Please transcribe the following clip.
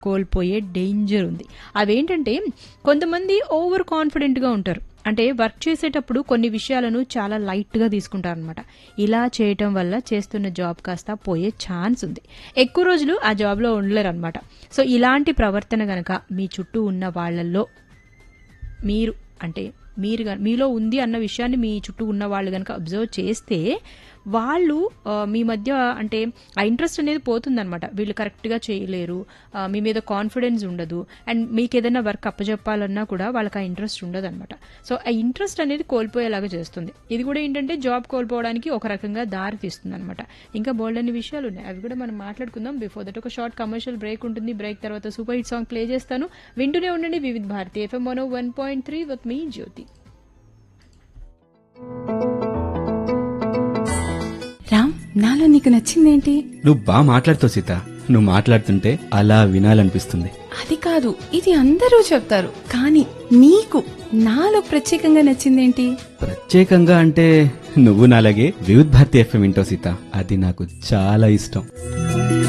కోల్పోయే డేంజర్ ఉంది అవేంటంటే కొంతమంది ఓవర్ కాన్ఫిడెంట్గా ఉంటారు అంటే వర్క్ చేసేటప్పుడు కొన్ని విషయాలను చాలా లైట్గా తీసుకుంటారనమాట ఇలా చేయటం వల్ల చేస్తున్న జాబ్ కాస్త పోయే ఛాన్స్ ఉంది ఎక్కువ రోజులు ఆ జాబ్లో ఉండలేరు అనమాట సో ఇలాంటి ప్రవర్తన గనక మీ చుట్టూ ఉన్న వాళ్ళల్లో మీరు అంటే మీరు గన- మీలో ఉంది అన్న విషయాన్ని మీ చుట్టూ ఉన్న వాళ్ళు కనుక అబ్జర్వ్ చేస్తే వాళ్ళు ఆ, మీ మధ్య అంటే ఆ ఇంట్రెస్ట్ అనేది పోతుందన్నమాట వీళ్ళు కరెక్ట్గా చేయలేరు ఆ, మీ మీద కాన్ఫిడెన్స్ ఉండదు అండ్ మీకు ఏదైనా వర్క్ అప్పచెప్పాలన్నా కూడా వాళ్ళకి ఆ ఇంట్రెస్ట్ ఉండదు అనమాట సో ఆ ఇంట్రెస్ట్ అనేది కోల్పోయేలాగా చేస్తుంది ఇది కూడా ఏంటంటే జాబ్ కోల్పోవడానికి ఒక రకంగా దారి తీస్తుంది అనమాట ఇంకా బోల్డ్ అన్ని విషయాలు ఉన్నాయి అవి కూడా మనం మాట్లాడుకుందాం బిఫోర్ దట్ ఒక షార్ట్ కమర్షియల్ బ్రేక్ ఉంటుంది బ్రేక్ తర్వాత సూపర్ హిట్ సాంగ్ ప్లే చేస్తాను వింటూనే ఉండండి వివిధ్ భారతి ఎఫ్ఎం మనో వన్ పాయింట్ త్రీ విత్ మీ జ్యోతి రామ్ నాలో నీకు నచ్చిందేంటి నువ్వు బాగా మాట్లాడుతావు సీత నువ్వు మాట్లాడుతుంటే అలా వినాలనిపిస్తుంది అది కాదు ఇది అందరూ చెప్తారు కానీ నీకు నాలో ప్రత్యేకంగా నచ్చిందేంటి ప్రత్యేకంగా అంటే నువ్వు నాలాగే వివిధ్ భారతి ఎఫ్ఎం వింటావు సీత అది నాకు చాలా ఇష్టం